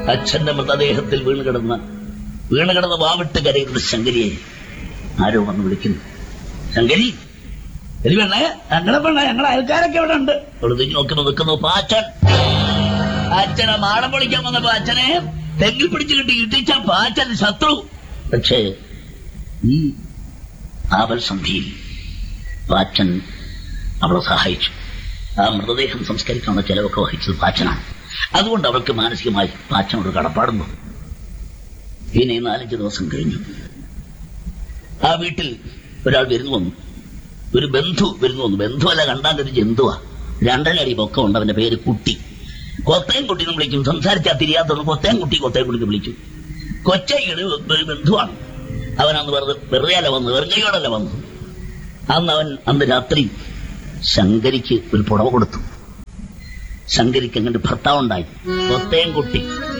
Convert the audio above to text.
അച്ഛന്റെ മൃതദേഹത്തിൽ വീണ് കിടന്ന വീണ് കിടന്ന് വാവിട്ട് കരയുന്ന ശങ്കരിയെ ആരോ വന്ന് വിളിക്കുന്നു ശങ്കരി എലി പെണ്ണേ ഞങ്ങളെ പെണ്ണ ഞങ്ങളെ അയൽക്കാരൊക്കെ ഇവിടെ ഉണ്ട് അവിടെ തിരിഞ്ഞു നോക്കി നിൽക്കുന്നു പാച്ചൻ അച്ഛനെ മാടം പൊളിക്കാൻ വന്നപ്പോ അച്ഛനെ തെങ്ങിൽ പിടിച്ചു കിട്ടി ഇട്ടിച്ച പാച്ചൻ ശത്രു പക്ഷേ ഈ ആവൽ സന്ധിയിൽ പാച്ചൻ അവളെ സഹായിച്ചു ആ മൃതദേഹം സംസ്കരിക്കാനുള്ള ചെലവൊക്കെ വഹിച്ചത് പാച്ചനാണ് അതുകൊണ്ട് അവൾക്ക് മാനസികമായി പാച്ചനോട് കടപ്പാടും തോന്നി ഇനി നാലഞ്ച് ദിവസം കഴിഞ്ഞു ആ വീട്ടിൽ ഒരാൾ വരുന്നു വന്നു ഒരു ബന്ധു വരുന്നു വന്നു ബന്ധുവല്ല കണ്ടാൽ ഒരു ജന്തുവാ രണ്ടരടി പൊക്കമുണ്ട് അവന്റെ പേര് കുട്ടി കൊത്തയും കുട്ടി എന്ന് വിളിക്കും സംസാരിച്ചാൽ തിരിയാത്തതുകൊണ്ട് കൊത്തയും കുട്ടി കൊത്തയും കുട്ടി വിളിച്ചു കൊച്ചയുടെ ഒരു ബന്ധുവാണ് അവൻ അന്ന് വെറുതെ വെറുതെ അല്ല വന്നു വെറുതെയോടല്ല വന്നു അന്ന് അവൻ അന്ന് രാത്രി ശങ്കരിക്ക് ഒരു പുടവ കൊടുത്തു ശങ്കരിക്ക് അങ്ങോട്ട് ഭർത്താവുണ്ടായി കൊത്തയും കുട്ടി